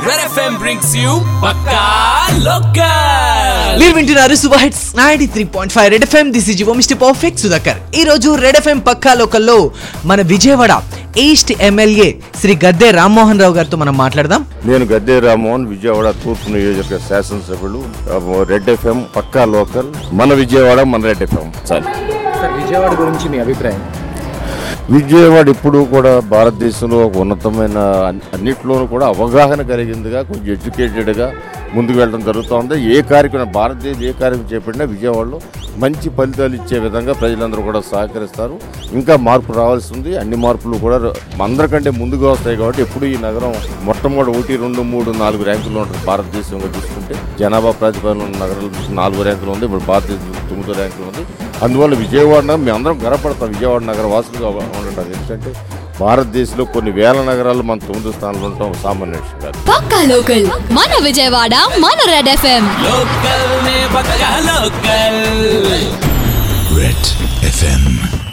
Red FM brings you Pakka Local. మీరు వింటున్నారు super hits ninety three point five red FM this is mister perfect Sudhakar ఈ రోజు red FM పక్కా లోకల్లో మన విజయవాడ ఈస్ట్ ఎమ్మెల్యే శ్రీ గద్దె రామ్మోహన్ రావు గారితో మనం మాట్లాడదాం నేను గద్దే రామ్మోహన్ విజయవాడ తూర్పు నియోజకవర్గ శాసనసభ్యులు రెడ్ ఎఫ్ఎం పక్కా లోకల్ మన విజయవాడ మన red FM sir sir Vijayawada గురించి మీ అభిప్రాయం విజయవాడ ఇప్పుడు కూడా భారతదేశంలో ఒక ఉన్నతమైన అన్- అన్నిట్లోనూ కూడా అవగాహన కలిగిందిగా కొంచెం ఎడ్యుకేటెడ్గా ముందుకు వెళ్ళడం జరుగుతోంది ఏ కార్యక్రమం భారతదేశం ఏ కార్యక్రమం చేపట్టినా విజయవాడలో మంచి ఫలితాలు ఇచ్చే విధంగా ప్రజలందరూ కూడా సహకరిస్తారు ఇంకా మార్పు రావాల్సి ఉంది అన్ని మార్పులు కూడా ర- అందరికంటే ముందుగా వస్తాయి కాబట్టి ఎప్పుడు ఈ నగరం మొట్టమొదటి ఒకటి రెండు మూడు నాలుగు ర్యాంకుల్లో ఉంటుంది భారతదేశంలో చూసుకుంటే జనాభా ప్రతిపాదన ఉన్న నగరాలు చూసి నాలుగు ర్యాంకులు ఉంది ఇప్పుడు భారతదేశం తొమ్మిదో ర్యాంకులు ఉంది అందువల్ల విజయవాడ నగరం మేము అందరం గర్వపడతాం విజయవాడ నగర వాసులుగా ఉండటం ఎందుకంటే భారతదేశంలో కొన్ని వేల నగరాలు మన తొమ్మిదో స్థానంలో ఉంటాం సామాన్య విషయం కాదు పక్కా లోకల్ మన విజయవాడ మన red FM Local ne Pakka Local. Red FM